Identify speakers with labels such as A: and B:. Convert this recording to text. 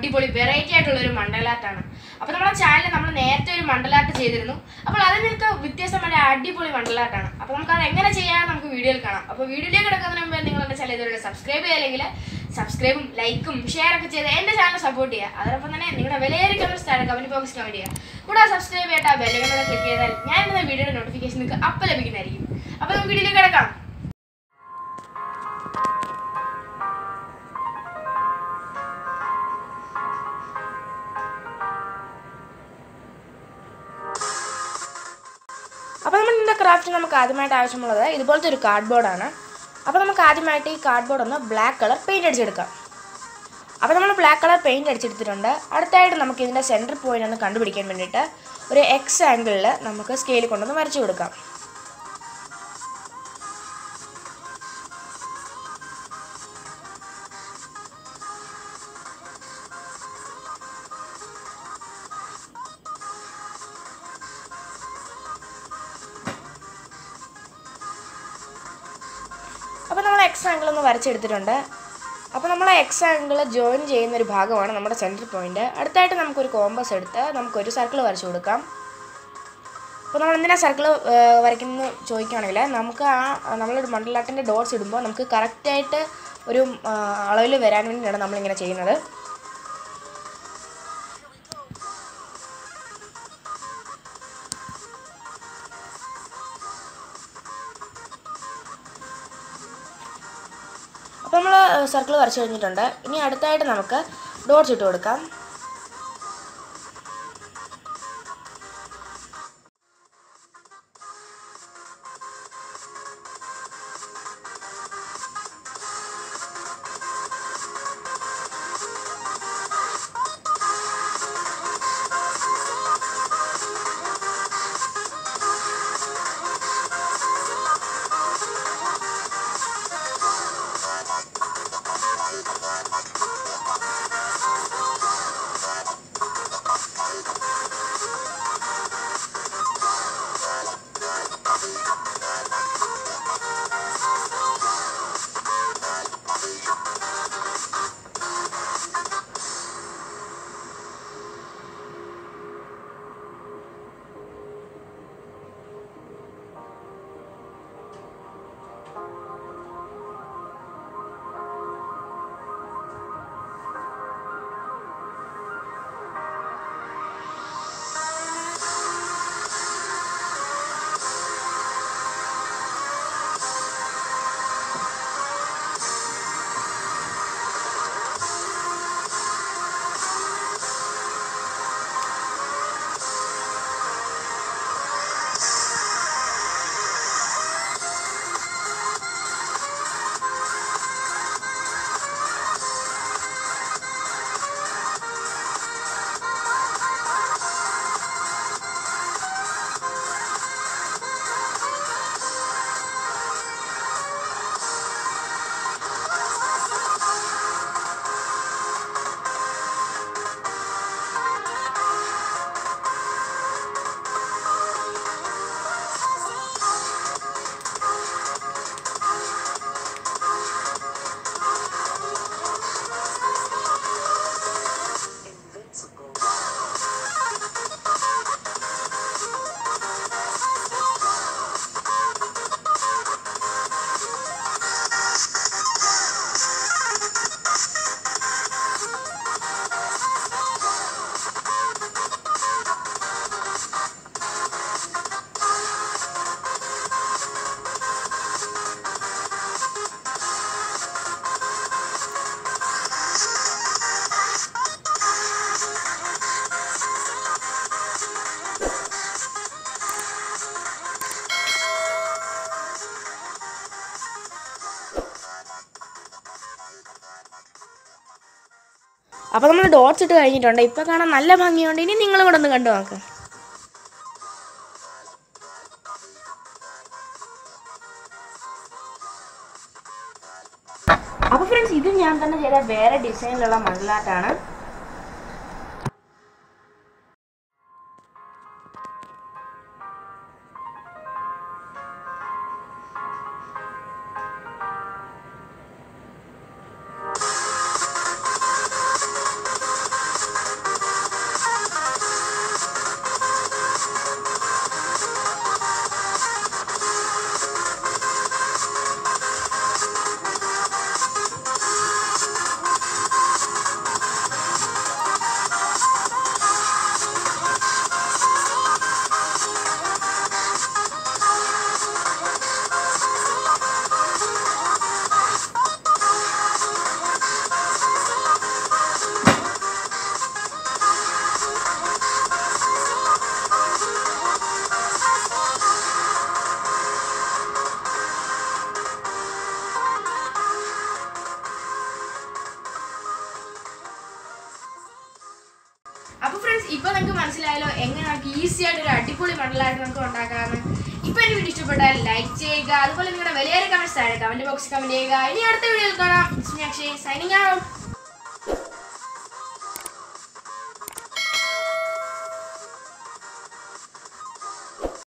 A: അടിപൊളി വെറൈറ്റി ആയിട്ടുള്ള ഒരു മണ്ടലാട്ടാണ് അപ്പോൾ നമ്മുടെ ചാനലിൽ നമ്മൾ നേരത്തെ ഒരു മണ്ടലാട്ട് ചെയ്തിരുന്നു അപ്പോൾ അത് നിങ്ങൾക്ക് വ്യത്യസ്തമായ അടിപൊളി മണ്ടലാട്ടാണ് അപ്പോൾ നമുക്ക് അത് എങ്ങനെ ചെയ്യാൻ നമുക്ക് വീഡിയോയിൽ കാണാം അപ്പോൾ വീഡിയോയിലേക്ക് കിടക്കുന്നതിന് മുമ്പ് നിങ്ങൾ എൻ്റെ ചാനൽ ഇതുവരെ സബ്സ്ക്രൈബ് ചെയ്യില്ലെങ്കിൽ സബ്സ്ക്രൈബും ലൈക്കും ഷെയർ ഒക്കെ ചെയ്ത് എൻ്റെ ചാനൽ സപ്പോർട്ട് ചെയ്യുക അതോടൊപ്പം തന്നെ നിങ്ങളുടെ വിലയേറിയ കമൻസ് താഴെ കമൻറ്റ് ബോക്സ് കമൻറ്റ് ചെയ്യുക കൂടാതെ സബ്സ്ക്രൈബ് ചെയ്തിട്ട് ആ ബെല്ലൈക്കണോടെ ക്ലിക്ക് ചെയ്താൽ ഞാൻ ഇടുന്ന വീഡിയോയുടെ നോട്ടിഫിക്കേഷൻ നിങ്ങൾക്ക് അപ്പം ലഭിക്കുന്നതായിരിക്കും അപ്പോൾ നമുക്ക് വീഡിയോയിലേക്ക് കിടക്കാം അപ്പോൾ നമ്മൾ ഇന്നത്തെ ക്രാഫ്റ്റ് നമുക്ക് ആദ്യമായിട്ട് ആവശ്യമുള്ളത് ഇതുപോലത്തെ ഒരു കാർഡ് ബോർഡാണ് അപ്പോൾ നമുക്ക് ആദ്യമായിട്ട് ഈ കാർഡ് ബോർഡ് ഒന്ന് ബ്ലാക്ക് കളർ പെയിൻറ് അടിച്ചെടുക്കാം അപ്പോൾ നമ്മൾ ബ്ലാക്ക് കളർ പെയിൻറ് അടിച്ചെടുത്തിട്ടുണ്ട് അടുത്തായിട്ട് നമുക്ക് ഇതിൻ്റെ സെൻറ്റർ പോയിന്റ് ഒന്ന് കണ്ടുപിടിക്കാൻ വേണ്ടിയിട്ട് ഒരു എക്സ് ആംഗിളിൽ നമുക്ക് സ്കെയിൽ കൊണ്ടൊന്ന് വരച്ചു കൊടുക്കാം അപ്പോൾ നമ്മൾ എക്സ് ആംഗിൾ ഒന്ന് വരച്ചെടുത്തിട്ടുണ്ട് അപ്പോൾ നമ്മൾ എക്സ് ആംഗിൾ ജോയിൻ ചെയ്യുന്ന ഒരു ഭാഗമാണ് നമ്മുടെ സെൻറ്റർ പോയിന്റ് അടുത്തായിട്ട് നമുക്കൊരു കോമ്പസ് എടുത്ത് നമുക്കൊരു സർക്കിൾ വരച്ചു കൊടുക്കാം അപ്പോൾ നമ്മൾ എന്തിനാ സർക്കിൾ വരയ്ക്കുന്നത് ചോദിക്കുകയാണെങ്കിൽ നമുക്ക് ആ നമ്മളൊരു മണ്ടലാട്ടിൻ്റെ ഡോട്ട്സ് ഇടുമ്പോൾ നമുക്ക് കറക്റ്റായിട്ട് ഒരു അളവിൽ വരാൻ വേണ്ടിയാണ് നമ്മളിങ്ങനെ ചെയ്യുന്നത് അപ്പോൾ നമ്മൾ സർക്കിൾ വരച്ച് കഴിഞ്ഞിട്ടുണ്ട് ഇനി അടുത്തായിട്ട് നമുക്ക് ഡോട്ട്സ് ഇട്ട് കൊടുക്കാം അപ്പോൾ നമ്മൾ ഡോട്ട്സ് ഇട്ട് കഴിഞ്ഞിട്ടുണ്ട് ഇപ്പോൾ കാണാൻ നല്ല ഭംഗിയുണ്ട് ഇനി നിങ്ങളും കൂടെ ഒന്ന് കണ്ടു നോക്ക് അപ്പോൾ ഫ്രണ്ട്സ് ഇത് ഞാൻ തന്നെ ചെയ്ത വേറെ ഡിസൈനിലുള്ള മണലാട്ടാണ് അപ്പൊ ഫ്രണ്ട്സ് ഇപ്പൊ നിങ്ങൾക്ക് മനസ്സിലായല്ലോ എങ്ങനെ നമുക്ക് ഈസി ആയിട്ട് ഒരു അടിപൊളി മണ്ടലായിട്ട് നമുക്ക് ഉണ്ടാക്കാമെന്ന് ഇപ്പൊ എന്റെ വീഡിയോ ഇഷ്ടപ്പെട്ടാൽ ലൈക്ക് ചെയ്യുക അതുപോലെ നിങ്ങളുടെ വലിയ കമന്റ്സ് താഴെ കമന്റ് ബോക്സിൽ കമന്റ് ചെയ്യുക ഇനി അടുത്ത വീഡിയോയിൽ കാണാം സൈനിങ് ഔട്ട്